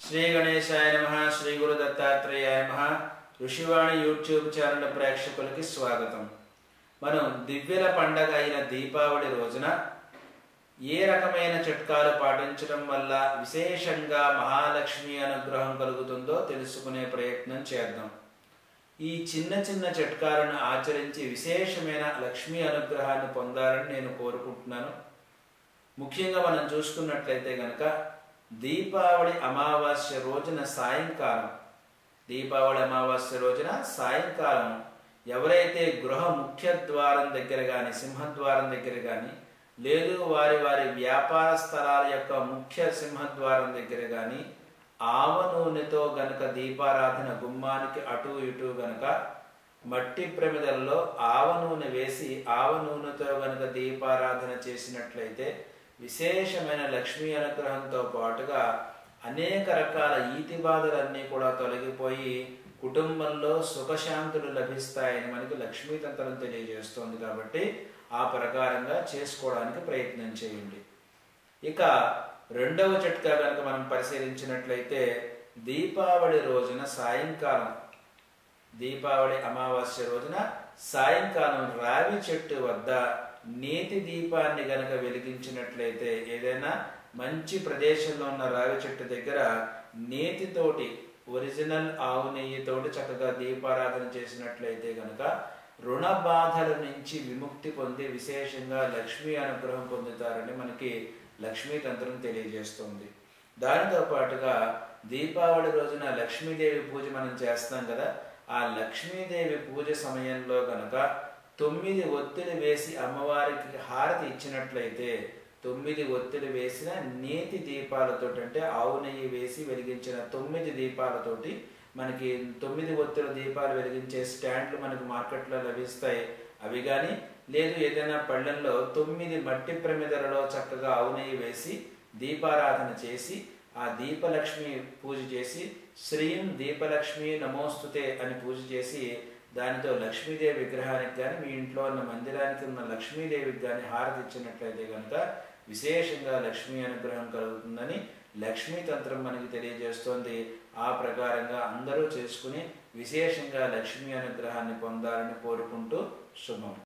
శ్రీ గణేశాయ నమ శ్రీ గురు దత్తాత్రేయాయ నమ ఋషివాణి యూట్యూబ్ ఛానల్ ప్రేక్షకులకి స్వాగతం మనం దివ్యల పండగ అయిన దీపావళి రోజున ఏ రకమైన చిట్కాలు పాటించడం వల్ల విశేషంగా మహాలక్ష్మి అనుగ్రహం కలుగుతుందో తెలుసుకునే ప్రయత్నం చేద్దాం ఈ చిన్న చిన్న చిట్కాలను ఆచరించి విశేషమైన లక్ష్మీ అనుగ్రహాన్ని పొందాలని నేను కోరుకుంటున్నాను ముఖ్యంగా మనం చూసుకున్నట్లయితే గనక దీపావళి అమావాస్య రోజున సాయంకాలం దీపావళి అమావాస్య రోజున సాయంకాలం ఎవరైతే గృహ ముఖ్య ద్వారం దగ్గర కానీ సింహద్వారం దగ్గర కానీ లేదు వారి వారి వ్యాపార స్థలాల యొక్క ముఖ్య సింహద్వారం దగ్గర కానీ ఆవ నూనెతో గనక దీపారాధన గుమ్మానికి అటు ఇటు గనక మట్టి ప్రమిదల్లో ఆవ నూనె వేసి ఆవ నూనెతో గనక దీపారాధన చేసినట్లయితే విశేషమైన లక్ష్మీ అనుగ్రహంతో పాటుగా అనేక రకాల ఈతి బాధలన్నీ కూడా తొలగిపోయి కుటుంబంలో సుఖశాంతులు లభిస్తాయని మనకి లక్ష్మీతంత్రం తెలియజేస్తోంది కాబట్టి ఆ ప్రకారంగా చేసుకోవడానికి ప్రయత్నం చేయండి ఇక రెండవ చిట్కా కనుక మనం పరిశీలించినట్లయితే దీపావళి రోజున సాయంకాలం దీపావళి అమావాస్య రోజున సాయంకాలం రావి చెట్టు వద్ద నేతి దీపాన్ని గనక వెలిగించినట్లయితే ఏదైనా మంచి ప్రదేశంలో ఉన్న రావి చెట్టు దగ్గర నేతితోటి ఒరిజినల్ ఆవు నెయ్యితోటి చక్కగా దీపారాధన చేసినట్లయితే గనక రుణ బాధల నుంచి విముక్తి పొంది విశేషంగా లక్ష్మీ అనుగ్రహం పొందుతారని మనకి లక్ష్మీ తంత్రం తెలియజేస్తుంది దానితో పాటుగా దీపావళి రోజున లక్ష్మీదేవి పూజ మనం చేస్తాం కదా ఆ లక్ష్మీదేవి పూజ సమయంలో గనక తొమ్మిది ఒత్తిడి వేసి అమ్మవారికి హారతి ఇచ్చినట్లయితే తొమ్మిది ఒత్తిడి వేసిన నేతి దీపాలతో అంటే ఆవు నెయ్యి వేసి వెలిగించిన తొమ్మిది దీపాలతోటి మనకి తొమ్మిది ఒత్తిడి దీపాలు వెలిగించే స్టాండ్లు మనకు మార్కెట్లో లభిస్తాయి అవి కానీ లేదు ఏదైనా పళ్ళెంలో తొమ్మిది మట్టి ప్రమిదలలో చక్కగా ఆవు నెయ్యి వేసి దీపారాధన చేసి ఆ దీపలక్ష్మి పూజ చేసి శ్రీం దీపలక్ష్మి నమోస్తుతే అని పూజ చేసి దానితో లక్ష్మీదేవి విగ్రహానికి కానీ మీ ఇంట్లో ఉన్న మందిరానికి ఉన్న లక్ష్మీదేవికి కానీ హారతి ఇచ్చినట్లయితే కనుక విశేషంగా లక్ష్మీ అనుగ్రహం కలుగుతుందని లక్ష్మీ తంత్రం మనకి తెలియజేస్తోంది ఆ ప్రకారంగా అందరూ చేసుకుని విశేషంగా లక్ష్మీ అనుగ్రహాన్ని పొందాలని కోరుకుంటూ శుభం